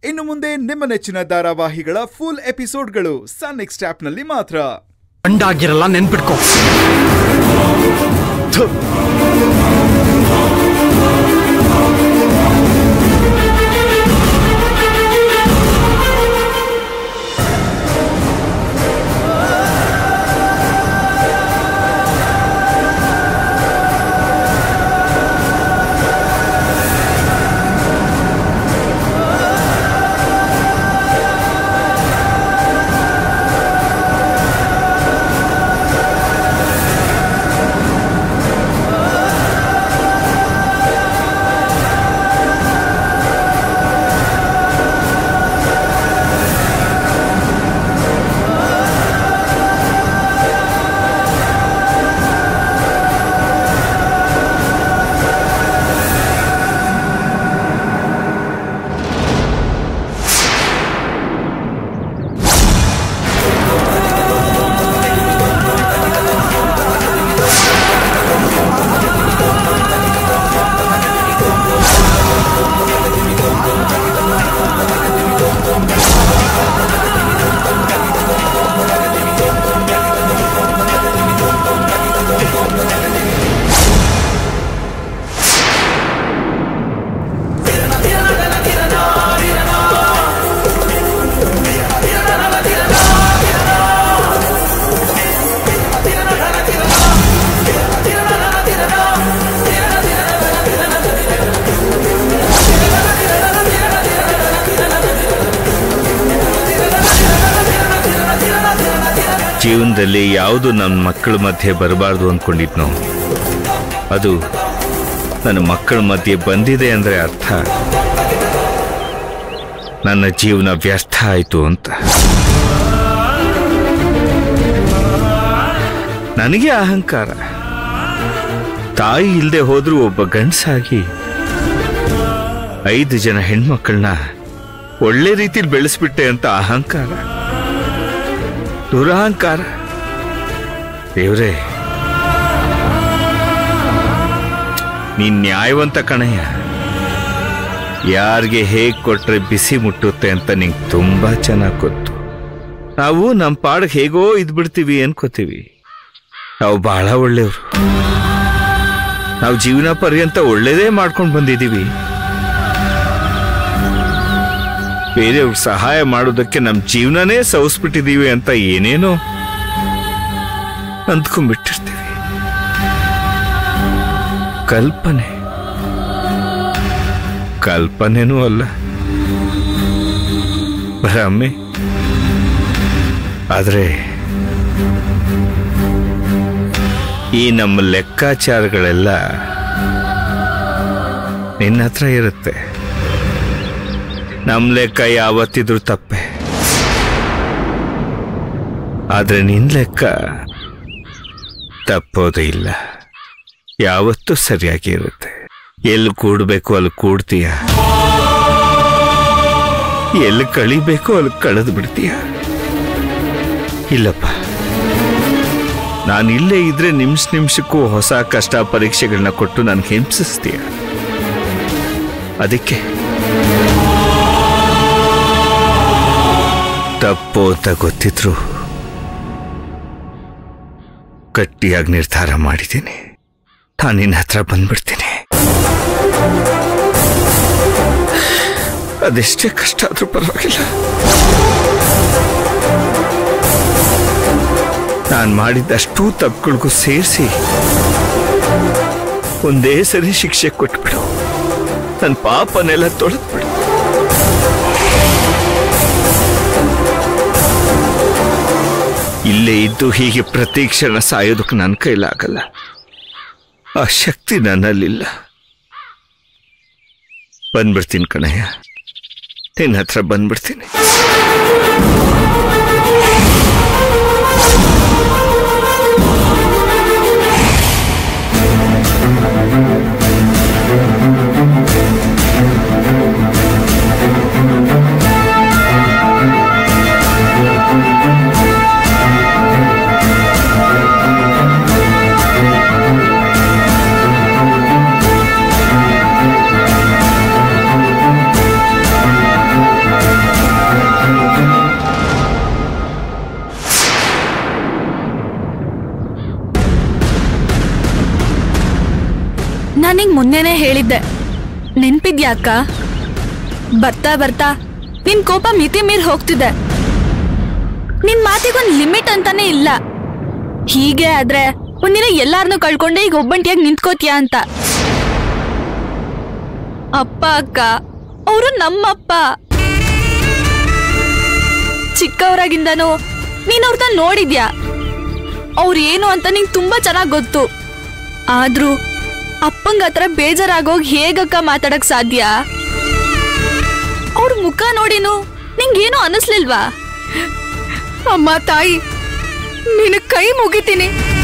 ಇನ್ನು ಮುಂದೆ ನಿಮ್ಮ ನೆಚ್ಚಿನ ಧಾರಾವಾಹಿಗಳ ಫುಲ್ ಎಪಿಸೋಡ್ಗಳು ಸನ್ ನೆಕ್ಸ್ಟ್ ಆಪ್ನಲ್ಲಿ ಮಾತ್ರ ಗಂಡಾಗಿರಲ್ಲ ನೆನ್ಪಿಟ್ಕೋ ಥು. ಜೀವನದಲ್ಲಿ ಯಾವುದು ನನ್ನ ಮಕ್ಕಳ ಮಧ್ಯೆ ಬರಬಾರ್ದು ಅಂದ್ಕೊಂಡಿದ್ನೋ ಅದು ನನ್ನ ಮಕ್ಕಳ ಮಧ್ಯೆ ಬಂದಿದೆ ಅಂದರೆ ಅರ್ಥ ನನ್ನ ಜೀವನ ವ್ಯರ್ಥ ಆಯಿತು ಅಂತ ನನಗೆ ಅಹಂಕಾರ ತಾಯಿ ಇಲ್ಲದೆ ಹೋದ್ರೂ ಒಬ್ಬ ಗಂಡಸಾಗಿ ಐದು ಜನ ಹೆಣ್ಮಕ್ಕಳನ್ನ ಒಳ್ಳೆ ರೀತಿಲಿ ಬೆಳೆಸ್ಬಿಟ್ಟೆ ಅಂತ ಅಹಂಕಾರ ದುರಹಂಕಾರ ದೇವ್ರೇ ನೀನ್ ನ್ಯಾಯವಂತ ಕಣಯ್ಯ ಯಾರಿಗೆ ಹೇಗ್ ಕೊಟ್ರೆ ಬಿಸಿ ಮುಟ್ಟುತ್ತೆ ಅಂತ ನಿಂಗೆ ತುಂಬಾ ಚೆನ್ನಾಗಿ ಗೊತ್ತು ನಾವು ನಮ್ಮ ಪಾಡಿಗೆ ಹೇಗೋ ಇದ್ಬಿಡ್ತೀವಿ ಅನ್ಕೋತೀವಿ ನಾವು ಬಹಳ ಒಳ್ಳೆಯವರು ನಾವು ಜೀವನ ಪರ್ಯಂತ ಒಳ್ಳೇದೇ ಮಾಡ್ಕೊಂಡು ಬಂದಿದ್ದೀವಿ ಬೇರೆಯವ್ರಿಗೆ ಸಹಾಯ ಮಾಡೋದಕ್ಕೆ ನಮ್ಮ ಜೀವನನೇ ಸವಿಸ್ಬಿಟ್ಟಿದೀವಿ ಅಂತ ಏನೇನೋ ಅಂದ್ಕೊಂಡ್ಬಿಟ್ಟಿರ್ತೀವಿ ಕಲ್ಪನೆ ಕಲ್ಪನೆನೂ ಅಲ್ಲ ಭ್ರಮೆ ಆದ್ರೆ ಈ ನಮ್ಮ ಲೆಕ್ಕಾಚಾರಗಳೆಲ್ಲ ನಿನ್ನ ಹತ್ರ ಇರುತ್ತೆ ನಮ್ಮ ಲೆಕ್ಕ ಯಾವತ್ತಿದ್ರೂ ತಪ್ಪೆ ಆದ್ರೆ ನಿನ್ ಲೆಕ್ಕ ತಪ್ಪೋದೇ ಇಲ್ಲ ಯಾವತ್ತೂ ಸರಿಯಾಗಿ ಇರುತ್ತೆ ಎಲ್ಲಿ ಕೂಡ್ಬೇಕು ಅಲ್ಲಿ ಕೂಡ್ತೀಯ ಎಲ್ಲಿ ಕಳಿಬೇಕು ಅಲ್ಲಿ ಕಳೆದು ಬಿಡ್ತೀಯ ಇಲ್ಲಪ್ಪ ನಾನು ಇಲ್ಲೇ ಇದ್ರೆ ನಿಮಿಷ ನಿಮಿಷಕ್ಕೂ ಹೊಸ ಕಷ್ಟ ಪರೀಕ್ಷೆಗಳನ್ನ ಕೊಟ್ಟು ನನ್ಗೆ ಹಿಂಸಿಸ್ತೀಯ ಅದಕ್ಕೆ ತಪ್ಪು ಅಂತ ಗೊತ್ತಿದ್ರು ಗಟ್ಟಿಯಾಗಿ ನಿರ್ಧಾರ ಮಾಡಿದ್ದೀನಿ ನಾನು ನಿನ್ನ ಹತ್ರ ಬಂದ್ಬಿಡ್ತೀನಿ ಅದೆಷ್ಟೇ ಕಷ್ಟ ಆದ್ರೂ ಪರವಾಗಿಲ್ಲ ನಾನು ಮಾಡಿದ್ದಷ್ಟೂ ತಪ್ಪುಗಳಿಗೂ ಸೇರಿಸಿ ಒಂದೇ ಸರಿ ಶಿಕ್ಷೆ ಕೊಟ್ಬಿಡು ನನ್ನ ಪಾಪನೆಲ್ಲ ತೊಳೆದ್ಬಿಡು ಇಲ್ಲೇ ಇದ್ದು ಹೀಗೆ ಪ್ರತಿ ಕ್ಷಣ ಸಾಯೋದಕ್ಕೆ ನನ್ನ ಕೈಲಾಗಲ್ಲ ಆ ಶಕ್ತಿ ನನ್ನಲ್ಲಿಲ್ಲ ಬಂದ್ಬಿಡ್ತೀನಿ ಕಣಯ್ಯ ನಿನ್ನ ಹತ್ರ ಬಂದ್ಬಿಡ್ತೀನಿ ಆ ನಾನು ನಿಂಗೆ ಮೊನ್ನೆನೇ ಹೇಳಿದ್ದೆ ನೆನ್ಪಿದ್ಯಾ ಅಕ್ಕ ಬರ್ತಾ ಬರ್ತಾ ನಿನ್ ಕೋಪ ಮಿತಿ ಮೀರಿ ಹೋಗ್ತಿದೆ ನಿನ್ ಮಾತಿಗೊಂದು ಲಿಮಿಟ್ ಅಂತಾನೆ ಇಲ್ಲ ಹೀಗೆ ಆದ್ರೆ ಒಂದಿನ ಎಲ್ಲಾರನ್ನೂ ಕಳ್ಕೊಂಡೆ ಈಗ ಒಬ್ಬಂಟಿಯಾಗಿ ನಿಂತ್ಕೋತೀಯ ಅಂತ ಅಪ್ಪ ಅಕ್ಕ ಅವರು ನಮ್ಮಪ್ಪ ಚಿಕ್ಕವರಾಗಿಂದನೂ ನೀನ್ ಅವ್ರನ್ನ ನೋಡಿದ್ಯಾ ಅವ್ರು ಏನು ಅಂತ ನಿಂಗೆ ತುಂಬಾ ಚೆನ್ನಾಗಿ ಗೊತ್ತು ಆದ್ರೂ ಅಪ್ಪಂಗ ಹತ್ರ ಬೇಜಾರಾಗೋಗಿ ಹೇಗಕ್ಕ ಮಾತಾಡಕ್ ಸಾಧ್ಯ ಅವ್ರ ಮುಖ ನೋಡಿನು ನಿಂಗೇನು ಅನಿಸ್ಲಿಲ್ವಾ ಅಮ್ಮ ತಾಯಿ ನಿನ್ನ ಕೈ ಮುಗಿತೀನಿ